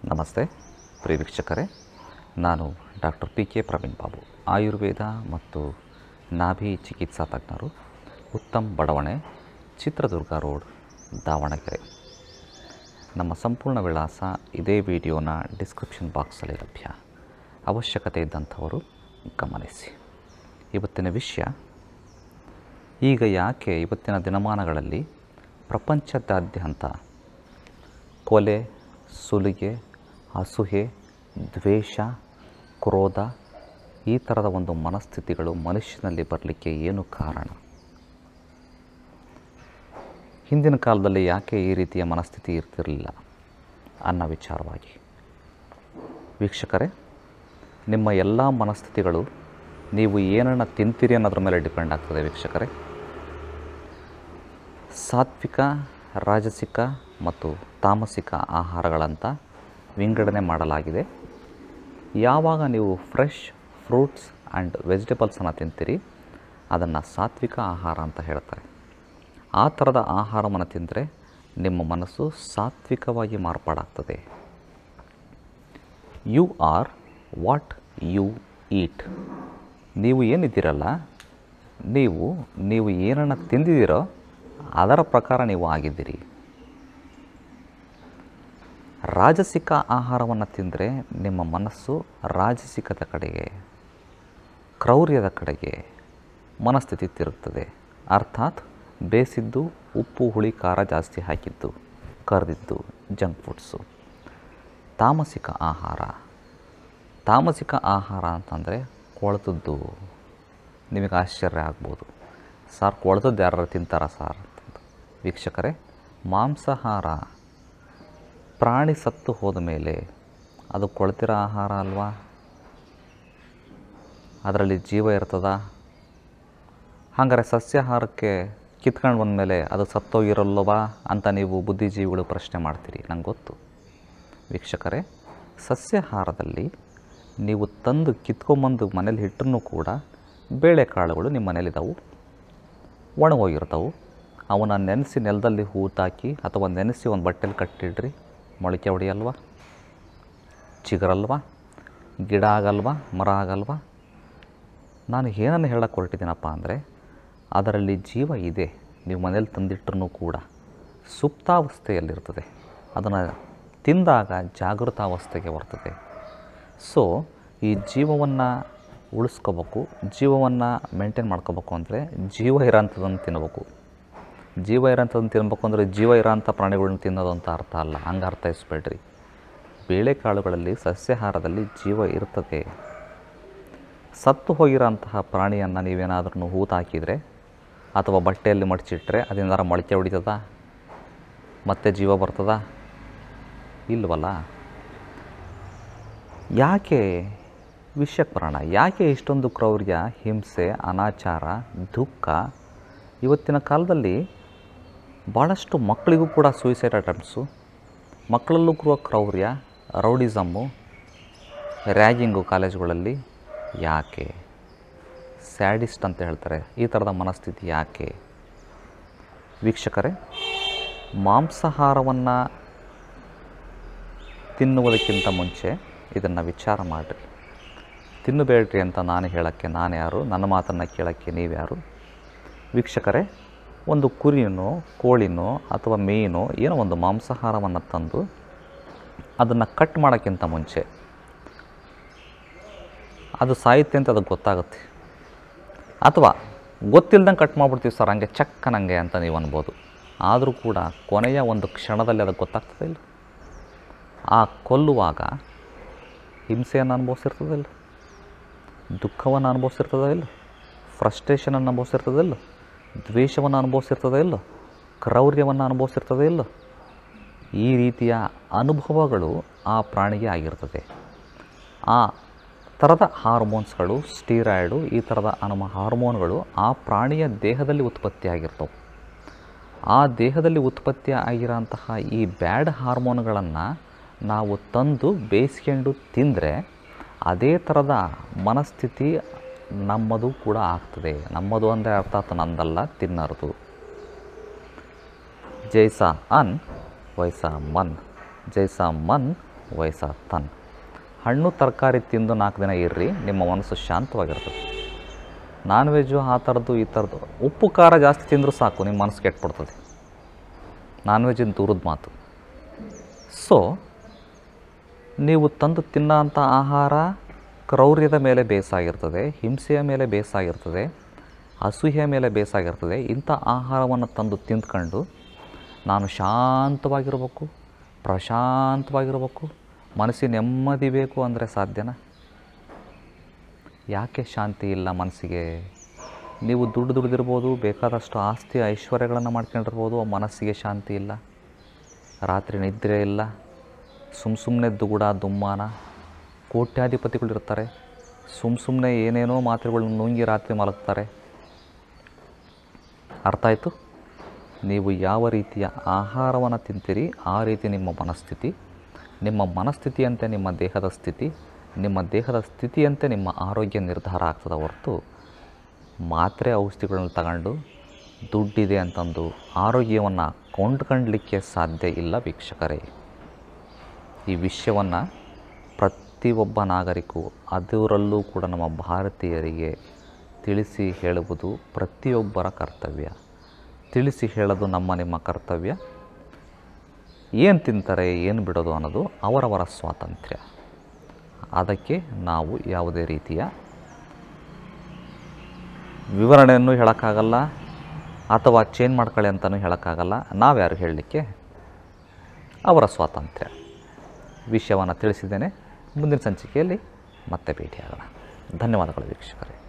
ನಮಸ್ತೆ ಪ್ರಿಯ ವೀಕ್ಷಕರೇ ನಾನು doctor P K Praveen Babu Ayurveda ಮತ್ತು ನಾಭಿ ಚಿಕಿತ್ಸಾ ತಜ್ಞರು ಉತ್ತಮ್ ಬಡಾವಣೆ ಚಿತ್ರದುರ್ಗ ರೋಡ್ ದಾವಣಗೆರೆ ನಮ್ಮ ಸಂಪೂರ್ಣ ವಿಳಾಸ ಇದೇ ವಿಡಿಯೋನ ಡಿಸ್ಕ್ರಿಪ್ಷನ್ ಬಾಕ್ಸಲ್ಲಿ ಲಭ್ಯ ಅವಶ್ಯಕತೆ ಇದ್ದಂಥವರು ಗಮನಿಸಿ ಇವತ್ತಿನ ವಿಷಯ ಈಗ ಯಾಕೆ ಇವತ್ತಿನ ದಿನಮಾನಗಳಲ್ಲಿ ಪ್ರಪಂಚದಾದ್ಯಂತ ಕೊಲೆ ಸುಲಿಗೆ ಅಸೂಯೆ ದ್ವೇಷ ಕ್ರೋಧ ಈ ಥರದ ಒಂದು ಮನಸ್ಥಿತಿಗಳು ಮನುಷ್ಯನಲ್ಲಿ ಬರಲಿಕ್ಕೆ ಏನು ಕಾರಣ ಹಿಂದಿನ ಕಾಲದಲ್ಲಿ ಯಾಕೆ ಈ ರೀತಿಯ ಮನಸ್ಥಿತಿ ಇರ್ತಿರಲಿಲ್ಲ ಅನ್ನೋ ವಿಚಾರವಾಗಿ ವೀಕ್ಷಕರೇ ನಿಮ್ಮ ಎಲ್ಲ ಮನಸ್ಥಿತಿಗಳು ನೀವು ಏನನ್ನು ತಿಂತೀರಿ ಅನ್ನೋದ್ರ ಮೇಲೆ ಡಿಪೆಂಡ್ ಆಗ್ತದೆ ವೀಕ್ಷಕರೇ ಸಾತ್ವಿಕ ರಾಜಸಿಕ ಮತ್ತು ತಾಮಸಿಕ ಆಹಾರಗಳಂತ ವಿಂಗಡಣೆ ಮಾಡಲಾಗಿದೆ ಯಾವಾಗ ನೀವು ಫ್ರೆಶ್ ಫ್ರೂಟ್ಸ್ ಆ್ಯಂಡ್ ವೆಜಿಟೇಬಲ್ಸನ್ನು ತಿಂತೀರಿ ಅದನ್ನು ಸಾತ್ವಿಕ ಆಹಾರ ಅಂತ ಹೇಳ್ತಾರೆ ಆ ಥರದ ಆಹಾರವನ್ನು ತಿಂದರೆ ನಿಮ್ಮ ಮನಸ್ಸು ಸಾತ್ವಿಕವಾಗಿ ಮಾರ್ಪಾಡಾಗ್ತದೆ you are what you eat ನೀವು ಏನಿದ್ದೀರಲ್ಲ ನೀವು ನೀವು ಏನನ್ನು ತಿಂದಿದ್ದೀರೋ ಅದರ ಪ್ರಕಾರ ನೀವು ಆಗಿದ್ದೀರಿ ರಾಜಸಿಕ ಆಹಾರವನ್ನು ತಿಂದರೆ ನಿಮ್ಮ ಮನಸ್ಸು ರಾಜಸಿಕದ ಕಡೆಗೆ ಕ್ರೌರ್ಯದ ಕಡೆಗೆ ಮನಸ್ಥಿತಿ ತಿರುಗ್ತದೆ ಅರ್ಥಾತ್ ಬೇಯಿಸಿದ್ದು ಉಪ್ಪು ಹುಳಿ ಖಾರ ಜಾಸ್ತಿ ಹಾಕಿದ್ದು ಕರೆದಿದ್ದು ಜಂಕ್ ಫುಡ್ಸು ತಾಮಸಿಕ ಆಹಾರ ತಾಮಸಿಕ ಆಹಾರ ಅಂತಂದರೆ ಕೊಳೆತದ್ದು ನಿಮಗೆ ಆಶ್ಚರ್ಯ ಆಗ್ಬೋದು ಸಾರ್ ಕೊಳೆತದ್ದು ಯಾರು ತಿಂತಾರ ಸಾರ್ ಅಂತಂದು ವೀಕ್ಷಕರೇ ಮಾಂಸಾಹಾರ ಪ್ರಾಣಿ ಸತ್ತು ಹೋದ ಮೇಲೆ ಅದು ಕೊಳ್ತಿರೋ ಆಹಾರ ಅಲ್ವಾ ಅದರಲ್ಲಿ ಜೀವ ಇರ್ತದ ಹಾಗಾದ್ರೆ ಸಸ್ಯಾಹಾರಕ್ಕೆ ಕಿತ್ಕೊಂಡು ಬಂದಮೇಲೆ ಅದು ಸತ್ತೋಗಿರಲ್ಲವಾ ಅಂತ ನೀವು ಬುದ್ಧಿಜೀವಿಗಳು ಪ್ರಶ್ನೆ ಮಾಡ್ತೀರಿ ನಂಗೆ ಗೊತ್ತು ವೀಕ್ಷಕರೇ ಸಸ್ಯಾಹಾರದಲ್ಲಿ ನೀವು ತಂದು ಕಿತ್ಕೊಂಬಂದು ಮನೇಲಿ ಇಟ್ಟರೂ ಕೂಡ ಬೇಳೆಕಾಳುಗಳು ನಿಮ್ಮ ಮನೇಲಿದ್ದಾವೆ ಒಣಗೋಗಿರ್ತಾವೆ ಅವನ್ನ ನೆನೆಸಿ ನೆಲದಲ್ಲಿ ಹೂತಾಕಿ ಅಥವಾ ನೆನೆಸಿ ಒಂದು ಬಟ್ಟೆಲಿ ಕಟ್ಟಿಡ್ರಿ ಮೊಳಕೆ ಹೊಡಿಯಲ್ವಾ ಚಿಗುರಲ್ವಾ ಗಿಡ ಆಗಲ್ವಾ ಮರ ಆಗಲ್ವಾ ನಾನು ಏನನ್ನು ಹೇಳಕ್ಕೆ ಹೊರಟಿದ್ದೀನಪ್ಪ ಅಂದರೆ ಅದರಲ್ಲಿ ಜೀವ ಇದೆ ನೀವು ಮನೇಲಿ ತಂದಿಟ್ಟರೂ ಕೂಡ ಸುಪ್ತಾವಸ್ಥೆಯಲ್ಲಿರ್ತದೆ ಅದನ್ನು ತಿಂದಾಗ ಜಾಗೃತಾವಸ್ಥೆಗೆ ಬರ್ತದೆ ಸೊ ಈ ಜೀವವನ್ನು ಉಳಿಸ್ಕೋಬೇಕು ಜೀವವನ್ನು ಮೇಂಟೈನ್ ಮಾಡ್ಕೋಬೇಕು ಅಂದರೆ ಜೀವ ಇರೋಂಥದ್ದನ್ನು ತಿನ್ನಬೇಕು ಜೀವ ಇರೋಂಥದ್ದನ್ನು ತಿನ್ನಬೇಕು ಅಂದರೆ ಜೀವ ಇರೋಂಥ ಪ್ರಾಣಿಗಳನ್ನ ತಿನ್ನೋದು ಅಂತ ಅರ್ಥ ಅಲ್ಲ ಹಂಗೆ ಅರ್ಥೈಸ್ಬೇಡ್ರಿ ಬೇಳೆಕಾಳುಗಳಲ್ಲಿ ಸಸ್ಯಾಹಾರದಲ್ಲಿ ಜೀವ ಇರ್ತದೆ ಸತ್ತು ಹೋಗಿರೋಂತಹ ಪ್ರಾಣಿಯನ್ನು ನೀವೇನಾದ್ರೂ ಹೂತು ಹಾಕಿದರೆ ಅಥವಾ ಬಟ್ಟೆಯಲ್ಲಿ ಮಡಚಿಟ್ರೆ ಅದರಿಂದ ಮೊಳಕೆ ಹೊಡಿತದ ಮತ್ತೆ ಜೀವ ಬರ್ತದ ಇಲ್ವಲ್ಲ ಯಾಕೆ ವಿಷಯಕ್ಕೆ ಬರೋಣ ಯಾಕೆ ಇಷ್ಟೊಂದು ಕ್ರೌರ್ಯ ಹಿಂಸೆ ಅನಾಚಾರ ದುಃಖ ಇವತ್ತಿನ ಕಾಲದಲ್ಲಿ ಭಾಳಷ್ಟು ಮಕ್ಕಳಿಗೂ ಕೂಡ ಸೂಯಿಸೈಡ್ ಅಟೆಂಪ್ಟ್ಸು ಮಕ್ಕಳಲ್ಲೂ ಕೂಡ ಕ್ರೌರ್ಯ ರೌಡಿಸಮ್ಮು ರ್ಯಾಗಿಂಗು ಕಾಲೇಜುಗಳಲ್ಲಿ ಯಾಕೆ ಸ್ಯಾಡಿಸ್ಟ್ ಅಂತ ಹೇಳ್ತಾರೆ ಈ ಥರದ ಮನಸ್ಥಿತಿ ಯಾಕೆ ವೀಕ್ಷಕರೇ ಮಾಂಸಾಹಾರವನ್ನು ತಿನ್ನುವುದಕ್ಕಿಂತ ಮುಂಚೆ ಇದನ್ನು ವಿಚಾರ ಮಾಡಿರಿ ತಿನ್ನಬೇಡ್ರಿ ಅಂತ ನಾನು ಹೇಳೋಕ್ಕೆ ನಾನು ಯಾರು ನನ್ನ ಮಾತನ್ನು ಕೇಳೋಕ್ಕೆ ನೀವ್ಯಾರು ವೀಕ್ಷಕರೇ ಒಂದು ಕುರಿನೋ ಕೋಳಿನೋ ಅಥವಾ ಮೀನು ಏನೋ ಒಂದು ಮಾಂಸಾಹಾರವನ್ನು ತಂದು ಅದನ್ನು ಕಟ್ ಮಾಡೋಕ್ಕಿಂತ ಮುಂಚೆ ಅದು ಸಾಯುತ್ತೆ ಅಂತ ಅದಕ್ಕೆ ಗೊತ್ತಾಗುತ್ತೆ ಅಥವಾ ಗೊತ್ತಿಲ್ದಂಗೆ ಕಟ್ ಮಾಡಿಬಿಡ್ತೀವಿ ಸರ್ ಹಂಗೆ ಚಕ್ಕನಂಗೆ ಅಂತ ನೀವು ಅನ್ಬೋದು ಆದರೂ ಕೂಡ ಕೊನೆಯ ಒಂದು ಕ್ಷಣದಲ್ಲಿ ಅದಕ್ಕೆ ಗೊತ್ತಾಗ್ತದೆ ಇಲ್ಲ ಆ ಕೊಲ್ಲುವಾಗ ಹಿಂಸೆಯನ್ನು ಅನುಭವಿಸಿರ್ತದಿಲ್ಲ ದುಃಖವನ್ನು ಅನುಭವಿಸಿರ್ತದ ಇಲ್ಲ ಫ್ರಸ್ಟ್ರೇಷನನ್ನು ಅನುಭವಿಸಿರ್ತದೆ ಇಲ್ಲ ದ್ವೇಷವನ್ನು ಅನುಭವಿಸಿರ್ತದೆ ಇಲ್ಲ ಕ್ರೌರ್ಯವನ್ನು ಅನುಭವಿಸಿರ್ತದೆ ಇಲ್ಲ ಈ ರೀತಿಯ ಅನುಭವಗಳು ಆ ಪ್ರಾಣಿಗೆ ಆಗಿರ್ತದೆ ಆ ಥರದ ಹಾರ್ಮೋನ್ಸ್ಗಳು ಸ್ಟೀರಾಯ್ಡು ಈ ಥರದ ಅನುಮ ಹಾರ್ಮೋನ್ಗಳು ಆ ಪ್ರಾಣಿಯ ದೇಹದಲ್ಲಿ ಉತ್ಪತ್ತಿ ಆಗಿರ್ತವೆ ಆ ದೇಹದಲ್ಲಿ ಉತ್ಪತ್ತಿ ಆಗಿರೋಂತಹ ಈ ಬ್ಯಾಡ್ ಹಾರ್ಮೋನ್ಗಳನ್ನು ನಾವು ತಂದು ಬೇಯಿಸ್ಕೊಂಡು ತಿಂದರೆ ಅದೇ ಥರದ ಮನಸ್ಥಿತಿ ನಮ್ಮದು ಕೂಡ ಆಗ್ತದೆ ನಮ್ಮದು ಅಂದರೆ ಅರ್ಥಾತ್ ನಂದಲ್ಲ ತಿನ್ನೋರ್ದು ಜೈಸ ಅನ್ ವೈಸ ಮನ್ ಜೈಸ ಮನ್ ವಯಸ್ಸ ತನ್ ಹಣ್ಣು ತರಕಾರಿ ತಿಂದು ನಾಲ್ಕು ದಿನ ಇರ್ರಿ ನಿಮ್ಮ ಮನಸ್ಸು ಶಾಂತವಾಗಿರ್ತದೆ ನಾನ್ ವೆಜ್ಜು ಆ ಥರದ್ದು ಈ ಥರದ್ದು ಉಪ್ಪು ಖಾರ ಜಾಸ್ತಿ ತಿಂದರೂ ಸಾಕು ನಿಮ್ಮ ಮನಸ್ಸು ಕೆಟ್ಬಿಡ್ತದೆ ನಾನ್ ವೆಜ್ಜಿನ ದೂರದ ಮಾತು ಸೊ ನೀವು ತಂದು ತಿನ್ನೋಂಥ ಆಹಾರ ಕ್ರೌರ್ಯದ ಮೇಲೆ ಬೇಸಾಗಿರ್ತದೆ ಹಿಂಸೆಯ ಮೇಲೆ ಬೇಸಾಗಿರ್ತದೆ ಅಸೂಹೆಯ ಮೇಲೆ ಬೇಸಾಗಿರ್ತದೆ ಇಂಥ ಆಹಾರವನ್ನು ತಂದು ತಿಂದ್ಕೊಂಡು ನಾನು ಶಾಂತವಾಗಿರಬೇಕು ಪ್ರಶಾಂತವಾಗಿರಬೇಕು ಮನಸ್ಸಿನ ನೆಮ್ಮದಿ ಬೇಕು ಅಂದರೆ ಸಾಧ್ಯನಾ ಯಾಕೆ ಶಾಂತಿ ಇಲ್ಲ ಮನಸ್ಸಿಗೆ ನೀವು ದುಡ್ಡು ದುಡ್ದಿರ್ಬೋದು ಬೇಕಾದಷ್ಟು ಆಸ್ತಿ ಐಶ್ವರ್ಯಗಳನ್ನು ಮಾಡ್ಕೊಂಡಿರ್ಬೋದು ಆ ಮನಸ್ಸಿಗೆ ಶಾಂತಿ ಇಲ್ಲ ರಾತ್ರಿ ನಿದ್ರೆ ಇಲ್ಲ ಸುಮ್ಮ ಸುಮ್ಮನೆ ದುಗುಡ ದುಮ್ಮಾನ ಕೋಟ್ಯಾಧಿಪತಿಗಳಿರ್ತಾರೆ ಸುಮ್ಮ ಸುಮ್ಮನೆ ಏನೇನೋ ಮಾತ್ರೆಗಳನ್ನ ನುಂಗಿ ರಾತ್ರಿ ಮಲಗ್ತಾರೆ ಅರ್ಥ ಆಯಿತು ನೀವು ಯಾವ ರೀತಿಯ ಆಹಾರವನ್ನು ತಿಂತೀರಿ ಆ ರೀತಿ ನಿಮ್ಮ ಮನಸ್ಥಿತಿ ನಿಮ್ಮ ಮನಸ್ಥಿತಿಯಂತೆ ನಿಮ್ಮ ದೇಹದ ಸ್ಥಿತಿ ನಿಮ್ಮ ದೇಹದ ಸ್ಥಿತಿಯಂತೆ ನಿಮ್ಮ ಆರೋಗ್ಯ ನಿರ್ಧಾರ ಆಗ್ತದೆ ಹೊರತು ಮಾತ್ರೆ ಔಷಧಿಗಳನ್ನ ತಗೊಂಡು ದುಡ್ಡಿದೆ ಅಂತಂದು ಆರೋಗ್ಯವನ್ನು ಕೊಂಡ್ಕೊಳ್ಳಲಿಕ್ಕೆ ಸಾಧ್ಯ ಇಲ್ಲ ವೀಕ್ಷಕರೇ ಈ ವಿಷಯವನ್ನು ಪ್ರತಿಯೊಬ್ಬ ನಾಗರಿಕರು ಅದರಲ್ಲೂ ಕೂಡ ನಮ್ಮ ಭಾರತೀಯರಿಗೆ ತಿಳಿಸಿ ಹೇಳುವುದು ಪ್ರತಿಯೊಬ್ಬರ ಕರ್ತವ್ಯ ತಿಳಿಸಿ ಹೇಳೋದು ನಮ್ಮ ನಿಮ್ಮ ಕರ್ತವ್ಯ ಏನು ತಿಂತಾರೆ ಏನು ಬಿಡೋದು ಅನ್ನೋದು ಅವರವರ ಸ್ವಾತಂತ್ರ್ಯ ಅದಕ್ಕೆ ನಾವು ಯಾವುದೇ ರೀತಿಯ ವಿವರಣೆಯನ್ನು ಹೇಳೋಕ್ಕಾಗಲ್ಲ ಅಥವಾ ಚೇಂಜ್ ಮಾಡ್ಕೊಳ್ಳಿ ಅಂತಲೂ ಹೇಳೋಕ್ಕಾಗಲ್ಲ ನಾವ್ಯಾರು ಹೇಳಲಿಕ್ಕೆ ಅವರ ಸ್ವಾತಂತ್ರ್ಯ ವಿಷಯವನ್ನು ತಿಳಿಸಿದ್ದೇನೆ ಮುಂದಿನ ಸಂಚಿಕೆಯಲ್ಲಿ ಮತ್ತೆ ಭೇಟಿಯಾಗೋಣ ಧನ್ಯವಾದಗಳು ವೀಕ್ಷಕರೇ